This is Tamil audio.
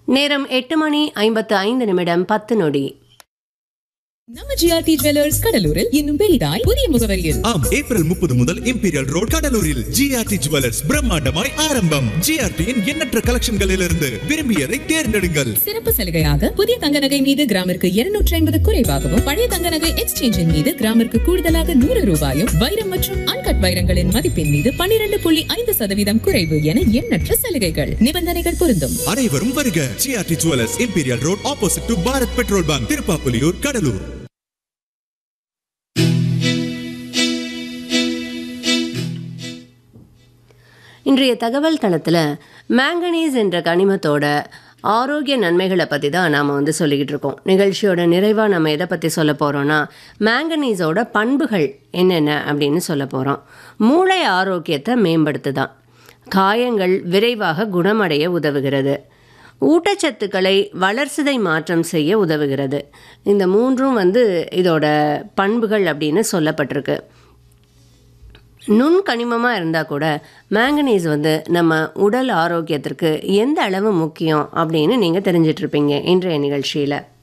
நேரம் எட்டு மணி ஐம்பத்து ஐந்து நிமிடம் பத்து நொடி நம்ம ஜிஆர்டி ஜுவல்லர்ஸ் கடலூரில் இன்னும் பெரிதாய் புதிய முகவரியில் ஆம் ஏப்ரல் முப்பது முதல் இம்பீரியல் ரோட் கடலூரில் ஜிஆர்டி ஜுவல்லர்ஸ் பிரம்மாண்டமாய் ஆரம்பம் ஜிஆர்டியின் எண்ணற்ற கலெக்ஷன்களிலிருந்து விரும்பியதை தேர்ந்தெடுங்கள் சிறப்பு சலுகையாக புதிய தங்க நகை மீது கிராமிற்கு இருநூற்றி ஐம்பது குறைவாகவும் பழைய தங்க நகை எக்ஸ்சேஞ்சின் மீது கிராமிற்கு கூடுதலாக நூறு ரூபாயும் வைரம் மற்றும் அன்கட் வைரங்களின் மதிப்பின் மீது பன்னிரண்டு புள்ளி ஐந்து சதவீதம் குறைவு என எண்ணற்ற சலுகைகள் நிபந்தனைகள் பொருந்தும் அனைவரும் வருக G R T jewellers imperial road opposite to Bharat petrol bunk Thiruppapuliyur Cuddalore இன்றைய தகவல் தளத்தில் மேங்கனீஸ் என்ற கனிமத்தோட ஆரோக்கிய நன்மைகளை பற்றி தான் நாம் வந்து சொல்லிக்கிட்டு இருக்கோம் நிகழ்ச்சியோட நிறைவாக நம்ம எதை பற்றி சொல்ல போகிறோன்னா மேங்கனீஸோட பண்புகள் என்னென்ன அப்படின்னு சொல்ல போகிறோம் மூளை ஆரோக்கியத்தை மேம்படுத்துதான் காயங்கள் விரைவாக குணமடைய உதவுகிறது ஊட்டச்சத்துக்களை வளர்சிதை மாற்றம் செய்ய உதவுகிறது இந்த மூன்றும் வந்து இதோட பண்புகள் அப்படின்னு சொல்லப்பட்டிருக்கு நுண்கனிமமாக இருந்தால் கூட மேங்கனீஸ் வந்து நம்ம உடல் ஆரோக்கியத்திற்கு எந்த அளவு முக்கியம் அப்படின்னு நீங்கள் தெரிஞ்சிட்ருப்பீங்க இன்றைய நிகழ்ச்சியில்